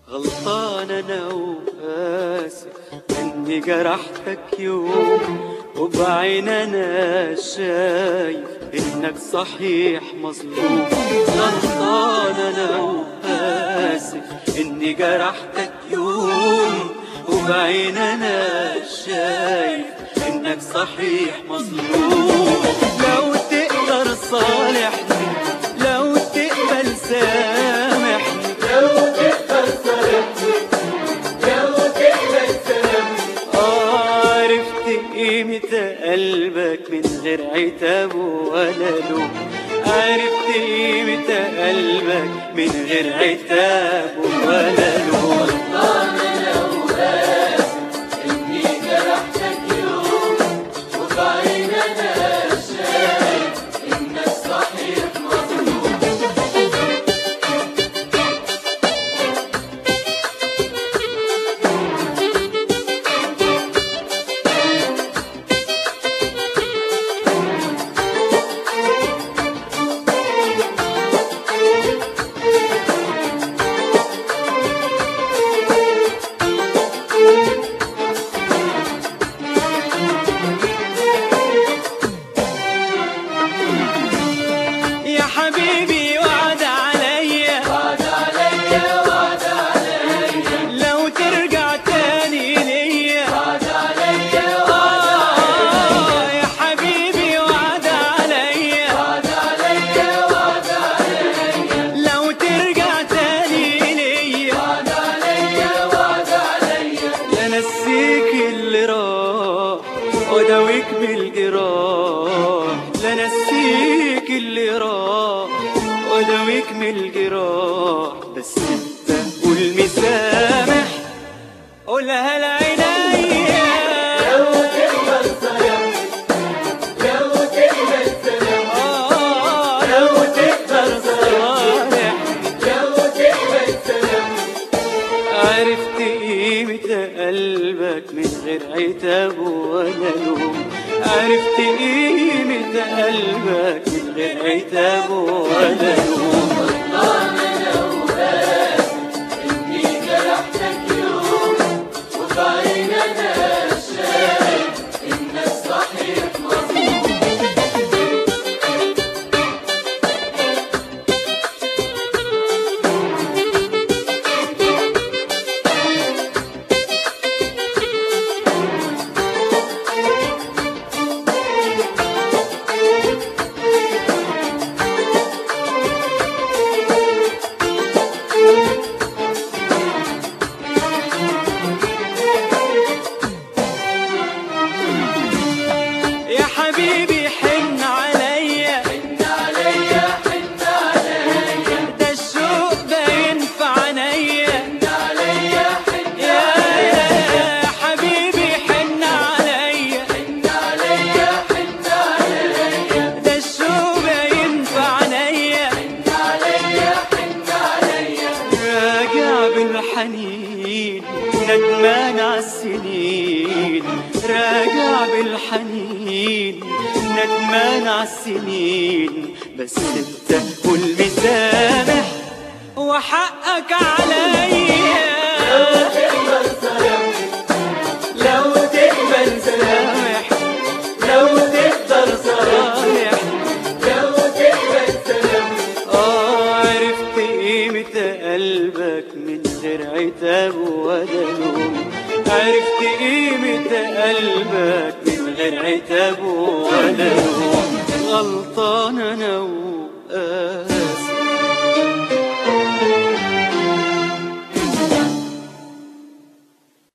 غلطان انا واسف اني جرحتك يوم وبعين انا شايف انك صحيح مظلوم غلطان انا واسف اني جرحتك يوم وبعين انا شايف انك صحيح مظلوم لو تقدر صالحني لو تقبل سامحني عرفت قيمة قلبك من غير عتاب ولا لوم عرفت قيمة قلبك من غير عتاب ولا لوم يا حبيبي وعد عليا وعد عليا وعد عليا لو ترجع تاني ليا وعد عليا وعد يا حبيبي وعد عليا وعد عليا وعد عليا لو ترجع تاني ليا وعد عليا وعد عليا لنسيك اللي راح وداويك بالجراح لنسيك اللي راح وداويك من الجراح بس انت قول مسامح قولها لعينيا لو تقبل لو تقبل سلام لو تقدر صالح لو تقبل سلام عرفت قيمة قلبك من غير عتاب ولا لوم عرفت قيمة قلبك من غير عتاب ولا لوم يا حبيبي حن عليا حن عليا حن عليا ده الشوق باين في عينيا حن عليا حن يا يا حبيبي حن عليا حن عليا حن عليا ده الشوق باين في عينيا حن عليا حن عليا راجع بالحنين ندمان عالسنين راجع بالحنين ندمان عالسنين بس انت قول مسامح وحقك عليا لو تقبل لو تقبل سامح لو تقدر صالح لو تقبل سلام اه عرفت قيمة قلبك من غير عتاب ولا لوم عرفت قيمة قلبك من غير عتاب ولا لوم غلطان انا